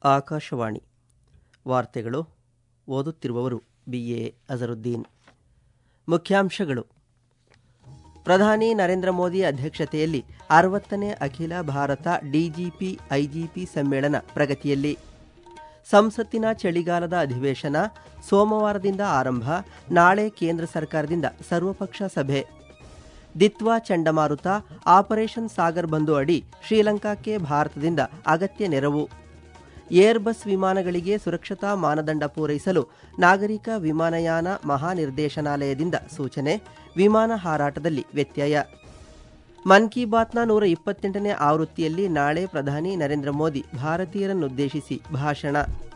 ಆಕಾಶವಾಣಿ ವಾರ್ತೆಗಳು ಓದುತ್ತಿರುವವರು B A Azharuddin ಮುಖ್ಯಾಂಶಗಳು ಪ್ರಧಾನಿ ನರೇಂದ್ರ ಮೋದಿ ಅಧ್ಯಕ್ಷತೆಯಲ್ಲಿ ಅರವತ್ತನೇ ಅಖಿಲ ಭಾರತ ಡಿಜಿಪಿ ಐಜಿಪಿ ಸಮ್ಮೇಳನ ಪ್ರಗತಿಯಲ್ಲಿ ಸಂಸತ್ತಿನ ಚಳಿಗಾಲದ ಅಧಿವೇಶನ ಸೋಮವಾರದಿಂದ ಆರಂಭ ನಾಳೆ ಕೇಂದ್ರ ಸರ್ಕಾರದಿಂದ ಸರ್ವಪಕ್ಷ ಸಭೆ ದಿತ್ವಾ ಚಂಡಮಾರುತ ಆಪರೇಷನ್ ಸಾಗರ್ ಬಂಧು ಅಡಿ ಶ್ರೀಲಂಕಾಕ್ಕೆ ಭಾರತದಿಂದ ಅಗತ್ಯ ನೆರವು ಏರ್ಬಸ್ ವಿಮಾನಗಳಿಗೆ ಸುರಕ್ಷತಾ ಮಾನದಂಡ ಪೂರೈಸಲು ನಾಗರಿಕ ವಿಮಾನಯಾನ ಮಹಾನಿರ್ದೇಶನಾಲಯದಿಂದ ಸೂಚನೆ ವಿಮಾನ ಹಾರಾಟದಲ್ಲಿ ವ್ಯತ್ಯಯ ಮನ್ ಕಿ ಬಾತ್ನ ನೂರ ಇಪ್ಪತ್ತೆಂಟನೇ ಆವೃತ್ತಿಯಲ್ಲಿ ನಾಳೆ ಪ್ರಧಾನಿ ನರೇಂದ್ರ ಮೋದಿ ಭಾರತೀಯರನ್ನುದ್ದೇಶಿಸಿ ಭಾಷಣ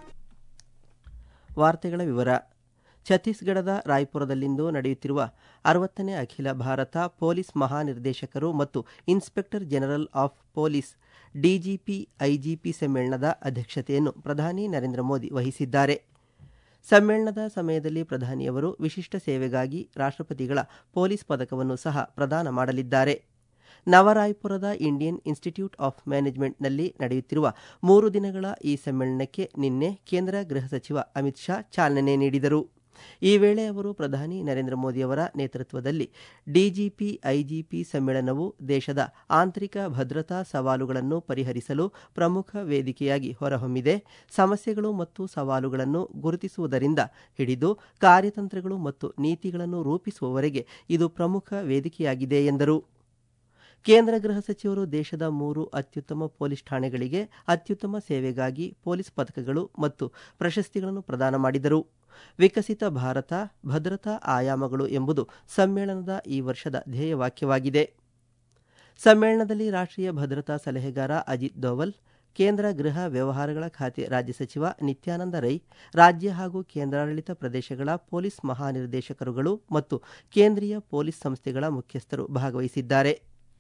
ವಾರ್ತೆಗಳ ವಿವರ ಛತ್ತೀಸ್ಗಢದ ರಾಯ್ಪುರದಲ್ಲಿಂದು ನಡೆಯುತ್ತಿರುವ ಅರವತ್ತನೇ ಅಖಿಲ ಭಾರತ ಪೊಲೀಸ್ ಮಹಾನಿರ್ದೇಶಕರು ಮತ್ತು inspector general of police DGP IGP ಸಮ್ಮೇಳನದ ಅಧ್ಯಕ್ಷತೆಯನ್ನು ಪ್ರಧಾನಿ ನರೇಂದ್ರ ಮೋದಿ ವಹಿಸಿದ್ದಾರೆ ಸಮ್ಮೇಳನದ ಸಮಯದಲ್ಲಿ ಪ್ರಧಾನಿಯವರು ವಿಶಿಷ್ಟ ಸೇವೆಗಾಗಿ ರಾಷ್ಟ್ರಪತಿಗಳ ಪೊಲೀಸ್ ಪದಕವನ್ನು ಸಹ ಪ್ರದಾನ ಮಾಡಲಿದ್ದಾರೆ ನವರಾಯ್ಪುರದ ಇಂಡಿಯನ್ ಇನ್ಸ್ಟಿಟ್ಯೂಟ್ ಆಫ್ ಮ್ಯಾನೇಜ್ಮೆಂಟ್ನಲ್ಲಿ ನಡೆಯುತ್ತಿರುವ ಮೂರು ದಿನಗಳ ಈ ಸಮ್ಮೇಳನಕ್ಕೆ ನಿನ್ನೆ ಕೇಂದ್ರ ಗೃಹ ಸಚಿವ ಅಮಿತ್ ಶಾ ಚಾಲನೆ ನೀಡಿದರು ಈ ವೇಳೆ ಅವರು ಪ್ರಧಾನಿ ನರೇಂದ್ರ ಮೋದಿಯವರ ನೇತೃತ್ವದಲ್ಲಿ ಡಿಜಿಪಿ ಐಜಿಪಿ ಸಮ್ಮೇಳನವು ದೇಶದ ಆಂತರಿಕ ಭದ್ರತಾ ಸವಾಲುಗಳನ್ನು ಪರಿಹರಿಸಲು ಪ್ರಮುಖ ವೇದಿಕೆಯಾಗಿ ಹೊರಹೊಮ್ಮಿದೆ ಸಮಸ್ಯೆಗಳು ಮತ್ತು ಸವಾಲುಗಳನ್ನು ಗುರುತಿಸುವುದರಿಂದ ಹಿಡಿದು ಕಾರ್ಯತಂತ್ರಗಳು ಮತ್ತು ನೀತಿಗಳನ್ನು ರೂಪಿಸುವವರೆಗೆ ಇದು ಪ್ರಮುಖ ವೇದಿಕೆಯಾಗಿದೆ ಎಂದರು ಕೇಂದ್ರ ಗೃಹ ಸಚಿವರು ದೇಶದ ಮೂರು ಅತ್ಯುತ್ತಮ ಪೊಲೀಸ್ ಠಾಣೆಗಳಿಗೆ ಅತ್ಯುತ್ತಮ ಸೇವೆಗಾಗಿ ಪೊಲೀಸ್ ಪದಕಗಳು ಮತ್ತು ಪ್ರಶಸ್ತಿಗಳನ್ನು ಪ್ರದಾನ ಮಾಡಿದರು ವಿಕಸಿತ ಭಾರತ ಭದ್ರತಾ ಆಯಾಮಗಳು ಎಂಬುದು ಸಮ್ಮೇಳನದ ಈ ವರ್ಷದ ಧ್ಯೇಯವಾಕ್ಯವಾಗಿದೆ ಸಮ್ಮೇಳನದಲ್ಲಿ ರಾಷ್ಟ್ರೀಯ ಭದ್ರತಾ ಸಲಹೆಗಾರ ಅಜಿತ್ ದೋವಲ್ ಕೇಂದ್ರ ಗೃಹ ವ್ಯವಹಾರಗಳ ಖಾತೆ ರಾಜ್ಯ ಸಚಿವ ನಿತ್ಯಾನಂದ ರೈ ರಾಜ್ಯ ಹಾಗೂ ಕೇಂದ್ರಾಡಳಿತ ಪ್ರದೇಶಗಳ ಪೊಲೀಸ್ ಮಹಾನಿರ್ದೇಶಕರುಗಳು ಮತ್ತು ಕೇಂದ್ರೀಯ ಪೊಲೀಸ್ ಸಂಸ್ಥೆಗಳ ಮುಖ್ಯಸ್ಥರು ಭಾಗವಹಿಸಿದ್ದಾರೆ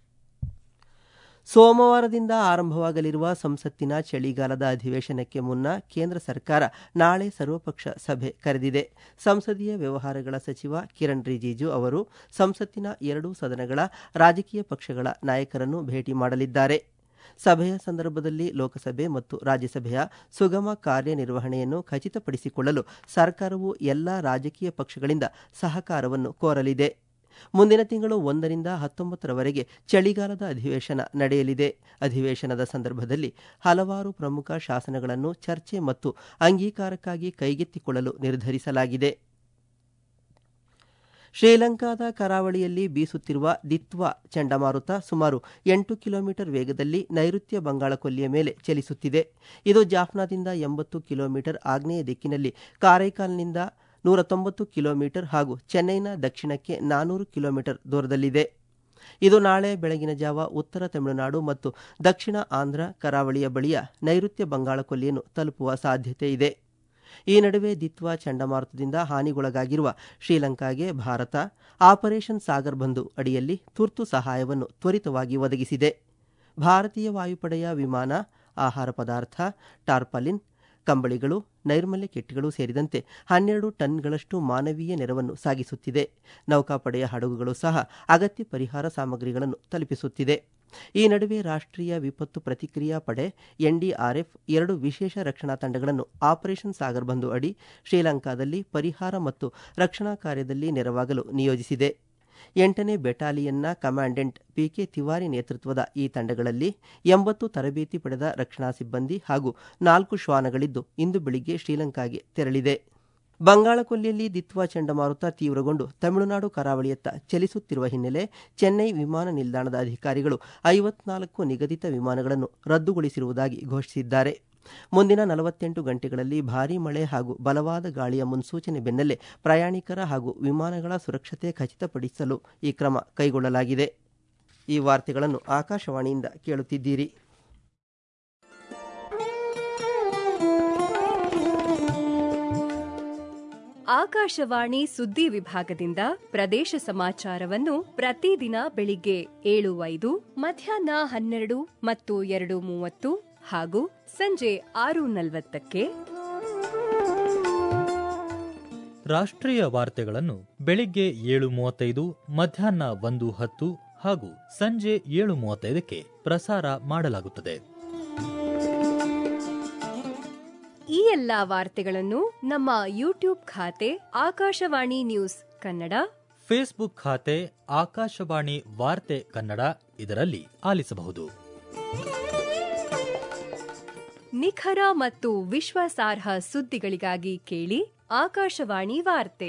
ಸೋಮವಾರದಿಂದ ಆರಂಭವಾಗಲಿರುವ ಸಂಸತ್ತಿನ ಚಳಿಗಾಲದ ಅಧಿವೇಶನಕ್ಕೆ ಮುನ್ನ ಕೇಂದ್ರ ಸರ್ಕಾರ ನಾಳೆ ಸರ್ವಪಕ್ಷ ಸಭೆ ಕರೆದಿದೆ ಸಂಸದೀಯ ವ್ಯವಹಾರಗಳ ಸಚಿವ ಕಿರಣ್ ರಿಜಿಜು ಅವರು ಸಂಸತ್ತಿನ ಎರಡೂ ಸದನಗಳ ರಾಜಕೀಯ ಪಕ್ಷಗಳ ನಾಯಕರನ್ನು ಭೇಟಿ ಮಾಡಲಿದ್ದಾರೆ ಸಭೆಯ ಸಂದರ್ಭದಲ್ಲಿ ಲೋಕಸಭೆ ಮತ್ತು ರಾಜ್ಯಸಭೆಯ ಸುಗಮ ಕಾರ್ಯನಿರ್ವಹಣೆಯನ್ನು ಖಚಿತಪಡಿಸಿಕೊಳ್ಳಲು ಸರ್ಕಾರವು ಎಲ್ಲ ರಾಜಕೀಯ ಪಕ್ಷಗಳಿಂದ ಸಹಕಾರವನ್ನು ಕೋರಲಿದೆ ಮುಂದಿನ ತಿಂಗಳು ಒಂದರಿಂದ ಹತ್ತೊಂಬತ್ತರವರೆಗೆ ಚಳಿಗಾಲದ ಅಧಿವೇಶನ ನಡೆಯಲಿದೆ ಅಧಿವೇಶನದ ಸಂದರ್ಭದಲ್ಲಿ ಹಲವಾರು ಪ್ರಮುಖ ಶಾಸನಗಳನ್ನು ಚರ್ಚೆ ಮತ್ತು ಅಂಗೀಕಾರಕ್ಕಾಗಿ ಕೈಗೆತ್ತಿಕೊಳ್ಳಲು ನಿರ್ಧರಿಸಲಾಗಿದೆ ಶ್ರೀಲಂಕಾದ ಕರಾವಳಿಯಲ್ಲಿ ಬೀಸುತ್ತಿರುವ ದಿತ್ವಾ ಚಂಡಮಾರುತ ಸುಮಾರು ಎಂಟು ಕಿಲೋಮೀಟರ್ ವೇಗದಲ್ಲಿ ನೈಋತ್ಯ ಬಂಗಾಳಕೊಲ್ಲಿಯ ಮೇಲೆ ಚಲಿಸುತ್ತಿದೆ ಇದು ಜಾಫ್ನಾದಿಂದ ಎಂಬತ್ತು ಕಿಲೋಮೀಟರ್ ಆಗ್ನೇಯ ದಿಕ್ಕಿನಲ್ಲಿ ಕಾರೈಕಾಲ್ನಿಂದ ನೂರ ತೊಂಬತ್ತು ಕಿಲೋಮೀಟರ್ ಹಾಗೂ ಚೆನ್ನೈನ ದಕ್ಷಿಣಕ್ಕೆ ನಾನೂರು ಕಿಲೋಮೀಟರ್ ದೂರದಲ್ಲಿದೆ ಇದು ನಾಳೆ ಬೆಳಗಿನ ಜಾವ ಉತ್ತರ ತಮಿಳುನಾಡು ಮತ್ತು ದಕ್ಷಿಣ ಆಂಧ್ರ ಕರಾವಳಿಯ ಬಳಿಯ ನೈಋತ್ಯ ಬಂಗಾಳಕೊಲ್ಲಿಯನ್ನು ತಲುಪುವ ಸಾಧ್ಯತೆ ಇದೆ ಈ ನಡುವೆ ದಿತ್ವಾ ಚಂಡಮಾರುತದಿಂದ ಹಾನಿಗೊಳಗಾಗಿರುವ ಶ್ರೀಲಂಕಾಗೆ ಭಾರತ ಆಪರೇಷನ್ ಸಾಗರ್ ಬಂಧು ಅಡಿಯಲ್ಲಿ ತುರ್ತು ಸಹಾಯವನ್ನು ತ್ವರಿತವಾಗಿ ಒದಗಿಸಿದೆ ಭಾರತೀಯ ವಾಯುಪಡೆಯ ವಿಮಾನ ಆಹಾರ ಪದಾರ್ಥ ಟಾರ್ಪಾಲಿನ್ ಕಂಬಳಿಗಳು ನೈರ್ಮಲ್ಯ ಕಿಟ್ಗಳು ಸೇರಿದಂತೆ ಹನ್ನೆರಡು ಟನ್ಗಳಷ್ಟು ಮಾನವೀಯ ನೆರವನ್ನು ಸಾಗಿಸುತ್ತಿದೆ ನೌಕಾಪಡೆಯ ಹಡಗುಗಳು ಸಹ ಅಗತ್ಯ ಪರಿಹಾರ ಸಾಮಗ್ರಿಗಳನ್ನು ತಲುಪಿಸುತ್ತಿದೆ ಈ ನಡುವೆ ರಾಷ್ಟ್ರೀಯ ವಿಪತ್ತು ಪ್ರತಿಕ್ರಿಯಾ ಪಡೆ ಎನ್ಡಿಆರ್ಎಫ್ ಎರಡು ವಿಶೇಷ ರಕ್ಷಣಾ ತಂಡಗಳನ್ನು ಆಪರೇಷನ್ ಸಾಗರ್ ಬಂಧು ಅಡಿ ಶ್ರೀಲಂಕಾದಲ್ಲಿ ಪರಿಹಾರ ಮತ್ತು ರಕ್ಷಣಾ ಕಾರ್ಯದಲ್ಲಿ ನೆರವಾಗಲು ನಿಯೋಜಿಸಿದೆ ಎಂಟನೇ ಬೆಟಾಲಿಯನ್ನ ಕಮಾಂಡೆಂಟ್ ಪಿಕೆ ತಿವಾರಿ ನೇತೃತ್ವದ ಈ ತಂಡಗಳಲ್ಲಿ ಎಂಬತ್ತು ತರಬೇತಿ ಪಡೆದ ರಕ್ಷಣಾ ಸಿಬ್ಬಂದಿ ಹಾಗೂ ನಾಲ್ಕು ಶ್ವಾನಗಳಿದ್ದು ಇಂದು ಬೆಳಿಗ್ಗೆ ಶ್ರೀಲಂಕಾಗೆ ತೆರಳಿದೆ ಬಂಗಾಳಕೊಲ್ಲಿಯಲ್ಲಿ ದಿತ್ವಾ ಚಂಡಮಾರುತ ತೀವ್ರಗೊಂಡು ತಮಿಳುನಾಡು ಕರಾವಳಿಯತ್ತ ಚಲಿಸುತ್ತಿರುವ ಹಿನ್ನೆಲೆ ಚೆನ್ನೈ ವಿಮಾನ ನಿಲ್ದಾಣದ ಅಧಿಕಾರಿಗಳು ಐವತ್ನಾಲ್ಕು ನಿಗದಿತ ವಿಮಾನಗಳನ್ನು ರದ್ದುಗೊಳಿಸಿರುವುದಾಗಿ ಘೋಷಿಸಿದ್ದಾರೆ ಮುಂದಿನ ನಲವತ್ತೆಂಟು ಗಂಟೆಗಳಲ್ಲಿ ಭಾರೀ ಮಳೆ ಹಾಗೂ ಬಲವಾದ ಗಾಳಿಯ ಮುನ್ಸೂಚನೆ ಬೆನ್ನಲ್ಲೇ ಪ್ರಯಾಣಿಕರ ಹಾಗೂ ವಿಮಾನಗಳ ಸುರಕ್ಷತೆ ಖಚಿತಪಡಿಸಲು ಈ ಕ್ರಮ ಕೈಗೊಳ್ಳಲಾಗಿದೆ ಈ ವಾರ್ತೆಗಳನ್ನು ಆಕಾಶವಾಣಿಯಿಂದ ಕೇಳುತ್ತಿದ್ದೀರಿ ಆಕಾಶವಾಣಿ ಸುದ್ದಿ ವಿಭಾಗದಿಂದ ಪ್ರದೇಶ ಸಮಾಚಾರವನ್ನು ಪ್ರತಿದಿನ ಬೆಳಿಗ್ಗೆ ಏಳು ಐದು ಮಧ್ಯಾಹ್ನ ಹನ್ನೆರಡು ಮತ್ತು ಎರಡು ಮೂವತ್ತು ಹಾಗೂ ಸಂಜೆ ಆರು ನಲವತ್ತಕ್ಕೆ ರಾಷ್ಟ್ರೀಯ ವಾರ್ತೆಗಳನ್ನು ಬೆಳಿಗ್ಗೆ ಏಳು ಮೂವತ್ತೈದು ಮಧ್ಯಾಹ್ನ ಒಂದು ಹತ್ತು ಹಾಗೂ ಸಂಜೆ ಏಳು ಮೂವತ್ತೈದಕ್ಕೆ ಪ್ರಸಾರ ಮಾಡಲಾಗುತ್ತದೆ ಈ ಎಲ್ಲಾ ವಾರ್ತೆಗಳನ್ನು ನಮ್ಮ ಯೂಟ್ಯೂಬ್ ಖಾತೆ ಆಕಾಶವಾಣಿ ನ್ಯೂಸ್ ಕನ್ನಡ ಫೇಸ್ಬುಕ್ ಖಾತೆ ಆಕಾಶವಾಣಿ ವಾರ್ತೆ ಕನ್ನಡ ಇದರಲ್ಲಿ ಆಲಿಸಬಹುದು ನಿಖರ ಮತ್ತು ವಿಶ್ವಾಸಾರ್ಹ ಸುದ್ದಿಗಳಿಗಾಗಿ ಕೇಳಿ ಆಕಾಶವಾಣಿ ವಾರ್ತೆ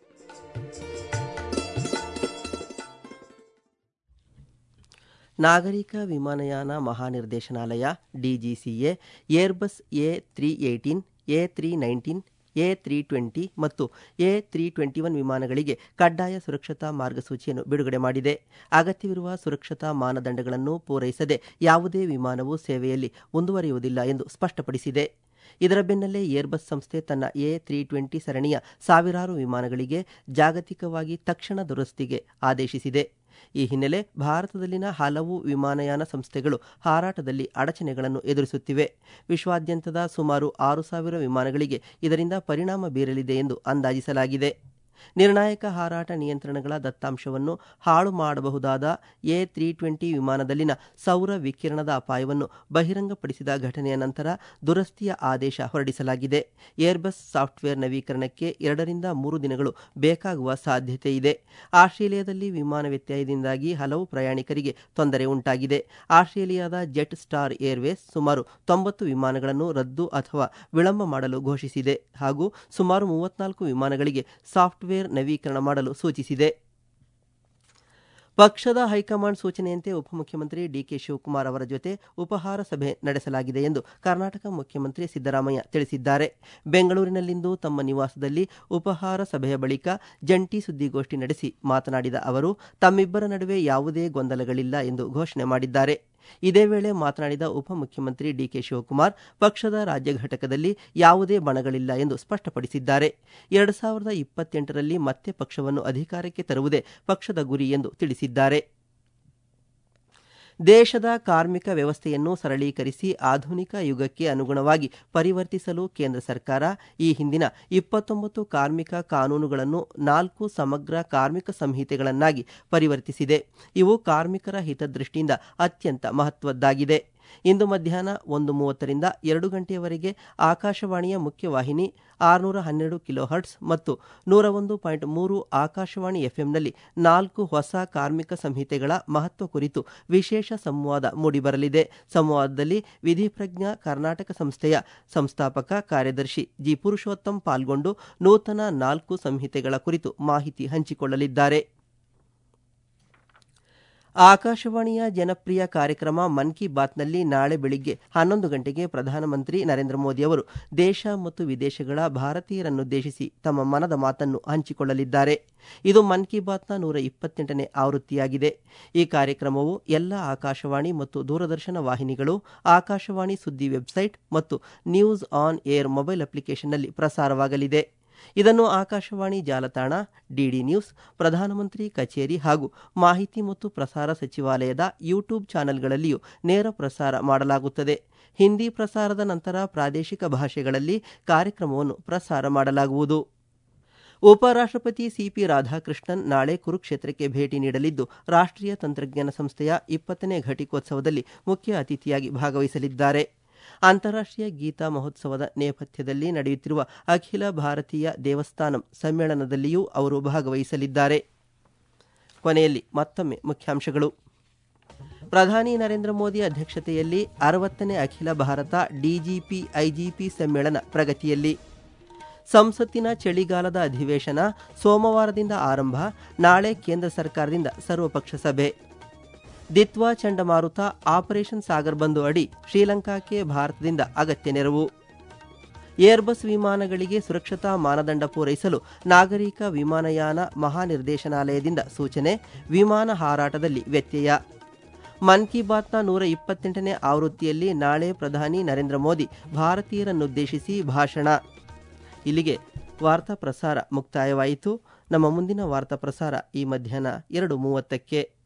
ನಾಗರಿಕ ವಿಮಾನಯಾನ ಮಹಾನಿರ್ದೇಶನಾಲಯ DGCA airbus A three eighteen A three nineteen A three twenty ಮತ್ತು ಎ ತ್ರೀ ಟ್ವೆಂಟಿ ಒನ್ ವಿಮಾನಗಳಿಗೆ ಕಡ್ಡಾಯ ಸುರಕ್ಷತಾ ಮಾರ್ಗಸೂಚಿಯನ್ನು ಬಿಡುಗಡೆ ಮಾಡಿದೆ ಅಗತ್ಯವಿರುವ ಸುರಕ್ಷತಾ ಮಾನದಂಡಗಳನ್ನು ಪೂರೈಸದೆ ಯಾವುದೇ ವಿಮಾನವು ಸೇವೆಯಲ್ಲಿ ಮುಂದುವರಿಯುವುದಿಲ್ಲ ಎಂದು ಸ್ಪಷ್ಟಪಡಿಸಿದೆ ಇದರ ಬೆನ್ನಲ್ಲೇ ಏರ್ಬಸ್ ಸಂಸ್ಥೆ ತನ್ನ ಎ ತ್ರೀ ಟ್ವೆಂಟಿ ಸರಣಿಯ ಸಾವಿರಾರು ವಿಮಾನಗಳಿಗೆ ಜಾಗತಿಕವಾಗಿ ತಕ್ಷಣ ದುರಸ್ತಿಗೆ ಆದೇಶಿಸಿದೆ ಈ ಹಿನ್ನೆಲೆ ಭಾರತದಲ್ಲಿನ ಹಲವು ವಿಮಾನಯಾನ ಸಂಸ್ಥೆಗಳು ಹಾರಾಟದಲ್ಲಿ ಅಡಚಣೆಗಳನ್ನು ಎದುರಿಸುತ್ತಿವೆ ವಿಶ್ವಾದ್ಯಂತದ ಸುಮಾರು ಆರು ಸಾವಿರ ವಿಮಾನಗಳಿಗೆ ಇದರಿಂದ ಪರಿಣಾಮ ಬೀರಲಿದೆ ಎಂದು ಅಂದಾಜಿಸಲಾಗಿದೆ ನಿರ್ಣಾಯಕ ಹಾರಾಟ ನಿಯಂತ್ರಣಗಳ ದತ್ತಾಂಶವನ್ನು ಹಾಳು ಮಾಡಬಹುದಾದ ಎ ತ್ರೀ ಟ್ವೆಂಟಿ ವಿಮಾನದಲ್ಲಿನ ಸೌರ ವಿಕಿರಣದ ಅಪಾಯವನ್ನು ಬಹಿರಂಗಪಡಿಸಿದ ಘಟನೆಯ ನಂತರ ದುರಸ್ತಿಯ ಆದೇಶ ಹೊರಡಿಸಲಾಗಿದೆ ಏರ್ಬಸ್ ಸಾಫ್ಟ್ವೇರ್ ನವೀಕರಣಕ್ಕೆ ಎರಡರಿಂದ ಮೂರು ದಿನಗಳು ಬೇಕಾಗುವ ಸಾಧ್ಯತೆ ಇದೆ ಆಸ್ಟ್ರೇಲಿಯಾದಲ್ಲಿ ವಿಮಾನ ವ್ಯತ್ಯಯದಿಂದಾಗಿ ಹಲವು ಪ್ರಯಾಣಿಕರಿಗೆ ತೊಂದರೆ ಉಂಟಾಗಿದೆ ಆಸ್ಟ್ರೇಲಿಯಾದ ಜೆಟ್ ಸ್ಟಾರ್ ಏರ್ವೇಸ್ ಸುಮಾರು ತೊಂಬತ್ತು ವಿಮಾನಗಳನ್ನು ರದ್ದು ಅಥವಾ ವಿಳಂಬ ಮಾಡಲು ಘೋಷಿಸಿದೆ ಹಾಗೂ ಸುಮಾರು ಮೂವತ್ನಾಲ್ಕು ವಿಮಾನಗಳಿಗೆ ಸಾಫ್ಟ್ವೇರ್ ನವೀಕರಣ ಮಾಡಲು ಸೂಚಿಸಿದೆ ಪಕ್ಷದ ಹೈಕಮಾಂಡ್ ಸೂಚನೆಯಂತೆ ಉಪಮುಖ್ಯಮಂತ್ರಿ ಡಿಕೆ ಶಿವಕುಮಾರ್ ಅವರ ಜೊತೆ ಉಪಹಾರ ಸಭೆ ನಡೆಸಲಾಗಿದೆ ಎಂದು ಕರ್ನಾಟಕ ಮುಖ್ಯಮಂತ್ರಿ ಸಿದ್ದರಾಮಯ್ಯ ತಿಳಿಸಿದ್ದಾರೆ ಬೆಂಗಳೂರಿನಲ್ಲಿಂದು ತಮ್ಮ ನಿವಾಸದಲ್ಲಿ ಉಪಹಾರ ಸಭೆಯ ಬಳಿಕ ಜಂಟಿ ಸುದ್ದಿಗೋಷ್ಠಿ ನಡೆಸಿ ಮಾತನಾಡಿದ ಅವರು ತಮ್ಮಿಬ್ಬರ ನಡುವೆ ಯಾವುದೇ ಗೊಂದಲಗಳಿಲ್ಲ ಎಂದು ಘೋಷಣೆ ಮಾಡಿದ್ದಾರೆ ಇದೇ ವೇಳೆ ಮಾತನಾಡಿದ ಉಪಮುಖ್ಯಮಂತ್ರಿ ಡಿಕೆ ಶಿವಕುಮಾರ್ ಪಕ್ಷದ ರಾಜ್ಯ ಘಟಕದಲ್ಲಿ ಯಾವುದೇ ಬಣಗಳಿಲ್ಲ ಎಂದು ಸ್ಪಷ್ಟಪಡಿಸಿದ್ದಾರೆ ಎರಡು ಸಾವಿರದ ಇಪ್ಪತ್ತೆಂಟರಲ್ಲಿ ಮತ್ತೆ ಪಕ್ಷವನ್ನು ಅಧಿಕಾರಕ್ಕೆ ತರುವುದೇ ಪಕ್ಷದ ಗುರಿ ಎಂದು ತಿಳಿಸಿದ್ದಾರೆ ದೇಶದ ಕಾರ್ಮಿಕ ವ್ಯವಸ್ಥೆಯನ್ನು ಸರಳೀಕರಿಸಿ ಆಧುನಿಕ ಯುಗಕ್ಕೆ ಅನುಗುಣವಾಗಿ ಪರಿವರ್ತಿಸಲು ಕೇಂದ್ರ ಸರ್ಕಾರ ಈ ಹಿಂದಿನ ಇಪ್ಪತ್ತೊಂಬತ್ತು ಕಾರ್ಮಿಕ ಕಾನೂನುಗಳನ್ನು ನಾಲ್ಕು ಸಮಗ್ರ ಕಾರ್ಮಿಕ ಸಂಹಿತೆಗಳನ್ನಾಗಿ ಪರಿವರ್ತಿಸಿದೆ ಇವು ಕಾರ್ಮಿಕರ ಹಿತದೃಷ್ಟಿಯಿಂದ ಅತ್ಯಂತ ಮಹತ್ವದ್ದಾಗಿದೆ ಇಂದು ಮಧ್ಯಾಹ್ನ ಒಂದು ಮೂವತ್ತರಿಂದ ಎರಡು ಗಂಟೆಯವರೆಗೆ ಆಕಾಶವಾಣಿಯ ಮುಖ್ಯವಾಹಿನಿ ಆರುನೂರ ಹನ್ನೆರಡು ಕಿಲೋ ಹರ್ಟ್ಸ್ ಮತ್ತು ನೂರ ಒಂದು ಪಾಯಿಂಟ್ ಮೂರು ಆಕಾಶವಾಣಿ ಎಫ್ಎಂನಲ್ಲಿ ನಾಲ್ಕು ಹೊಸ ಕಾರ್ಮಿಕ ಸಂಹಿತೆಗಳ ಮಹತ್ವ ಕುರಿತು ವಿಶೇಷ ಸಂವಾದ ಮೂಡಿಬರಲಿದೆ ಸಂವಾದದಲ್ಲಿ ವಿಧಿಪ್ರಜ್ಞಾ ಕರ್ನಾಟಕ ಸಂಸ್ಥೆಯ ಸಂಸ್ಥಾಪಕ ಕಾರ್ಯದರ್ಶಿ ಜಿ ಪುರುಷೋತ್ತಮ್ ಪಾಲ್ಗೊಂಡು ನೂತನ ನಾಲ್ಕು ಸಂಹಿತೆಗಳ ಕುರಿತು ಮಾಹಿತಿ ಹಂಚಿಕೊಳ್ಳಲಿದ್ದಾರೆ ಆಕಾಶವಾಣಿಯ ಜನಪ್ರಿಯ ಕಾರ್ಯಕ್ರಮ ಮನ್ ಕಿ ಬಾತ್ನಲ್ಲಿ ನಾಳೆ ಬೆಳಿಗ್ಗೆ ಹನ್ನೊಂದು ಗಂಟೆಗೆ ಪ್ರಧಾನಮಂತ್ರಿ ನರೇಂದ್ರ ಮೋದಿ ಅವರು ದೇಶ ಮತ್ತು ವಿದೇಶಗಳ ಭಾರತೀಯರನ್ನುದ್ದೇಶಿಸಿ ತಮ್ಮ ಮನದ ಮಾತನ್ನು ಹಂಚಿಕೊಳ್ಳಲಿದ್ದಾರೆ ಇದು ಮನ್ ಕಿ ಬಾತ್ನ ನೂರ ಇಪ್ಪತ್ತೆಂಟನೇ ಆವೃತ್ತಿಯಾಗಿದೆ ಈ ಕಾರ್ಯಕ್ರಮವು ಎಲ್ಲ ಆಕಾಶವಾಣಿ ಮತ್ತು ದೂರದರ್ಶನ ವಾಹಿನಿಗಳು ಆಕಾಶವಾಣಿ ಸುದ್ದಿ ವೆಬ್ಸೈಟ್ ಮತ್ತು ನ್ಯೂಸ್ ಆನ್ ಏರ್ ಮೊಬೈಲ್ ಅಪ್ಲಿಕೇಶನ್ನಲ್ಲಿ ಪ್ರಸಾರವಾಗಲಿದೆ ಇದನ್ನು ಆಕಾಶವಾಣಿ ಜಾಲತಾಣ ಡಿಡಿ ನ್ಯೂಸ್ ಪ್ರಧಾನಮಂತ್ರಿ ಕಚೇರಿ ಹಾಗೂ ಮಾಹಿತಿ ಮತ್ತು ಪ್ರಸಾರ ಸಚಿವಾಲಯದ ಯೂಟ್ಯೂಬ್ ಚಾನೆಲ್ಗಳಲ್ಲಿಯೂ ನೇರ ಪ್ರಸಾರ ಮಾಡಲಾಗುತ್ತದೆ ಹಿಂದಿ ಪ್ರಸಾರದ ನಂತರ ಪ್ರಾದೇಶಿಕ ಭಾಷೆಗಳಲ್ಲಿ ಕಾರ್ಯಕ್ರಮವನ್ನು ಪ್ರಸಾರ ಮಾಡಲಾಗುವುದು ಉಪರಾಷ್ಟ್ರಪತಿ ಸಿಪಿ ರಾಧಾಕೃಷ್ಣನ್ ನಾಳೆ ಕುರುಕ್ಷೇತ್ರಕ್ಕೆ ಭೇಟಿ ನೀಡಲಿದ್ದು ರಾಷ್ಟ್ರೀಯ ತಂತ್ರಜ್ಞಾನ ಸಂಸ್ಥೆಯ ಇಪ್ಪತ್ತನೇ ಘಟಿಕೋತ್ಸವದಲ್ಲಿ ಮುಖ್ಯ ಅತಿಥಿಯಾಗಿ ಭಾಗವಹಿಸಲಿದ್ದಾರೆ ಅಂತಾರಾಷ್ಟ್ರೀಯ ಗೀತಾ ಮಹೋತ್ಸವದ ನೇಪಥ್ಯದಲ್ಲಿ ನಡೆಯುತ್ತಿರುವ ಅಖಿಲ ಭಾರತೀಯ ದೇವಸ್ಥಾನಂ ಸಮ್ಮೇಳನದಲ್ಲಿಯೂ ಅವರು ಭಾಗವಹಿಸಲಿದ್ದಾರೆ ಕೊನೆಯಲ್ಲಿ ಮತ್ತೊಮ್ಮೆ ಮುಖ್ಯಾಂಶಗಳು ಪ್ರಧಾನಿ ನರೇಂದ್ರ ಮೋದಿ ಅಧ್ಯಕ್ಷತೆಯಲ್ಲಿ ಅರವತ್ತನೇ ಅಖಿಲ ಭಾರತ ಡಿಜಿಪಿ ಐಜಿಪಿ ಸಮ್ಮೇಳನ ಪ್ರಗತಿಯಲ್ಲಿ ಸಂಸತ್ತಿನ ಚಳಿಗಾಲದ ಅಧಿವೇಶನ ಸೋಮವಾರದಿಂದ ಆರಂಭ ನಾಳೆ ಕೇಂದ್ರ ಸರ್ಕಾರದಿಂದ ಸರ್ವಪಕ್ಷ ಸಭೆ ದಿತ್ವಾ ಚಂಡಮಾರುತ ಆಪರೇಷನ್ ಸಾಗರ್ ಬಂದು ಅಡಿ ಶ್ರೀಲಂಕಾಕ್ಕೆ ಭಾರತದಿಂದ ಅಗತ್ಯ ನೆರವು ಏರ್ಬಸ್ ವಿಮಾನಗಳಿಗೆ ಸುರಕ್ಷತಾ ಮಾನದಂಡ ಪೂರೈಸಲು ನಾಗರಿಕ ವಿಮಾನಯಾನ ಮಹಾನಿರ್ದೇಶನಾಲಯದಿಂದ ಸೂಚನೆ ವಿಮಾನ ಹಾರಾಟದಲ್ಲಿ ವ್ಯತ್ಯಯ ಮನ್ ಕಿ ಬಾತ್ನ ನೂರ ಇಪ್ಪತ್ತೆಂಟನೇ ಆವೃತ್ತಿಯಲ್ಲಿ ನಾಳೆ ಪ್ರಧಾನಿ ನರೇಂದ್ರ ಮೋದಿ ಭಾರತೀಯರನ್ನುದ್ದೇಶಿಸಿ ಭಾಷಣ ಇಲ್ಲಿಗೆ ವಾರ್ತಾ ಪ್ರಸಾರ ಮುಕ್ತಾಯವಾಯಿತು ನಮ್ಮ ಮುಂದಿನ ವಾರ್ತಾ ಪ್ರಸಾರ ಈ ಮಧ್ಯಾಹ್ನ ಎರಡು ಮೂವತ್ತಕ್ಕೆ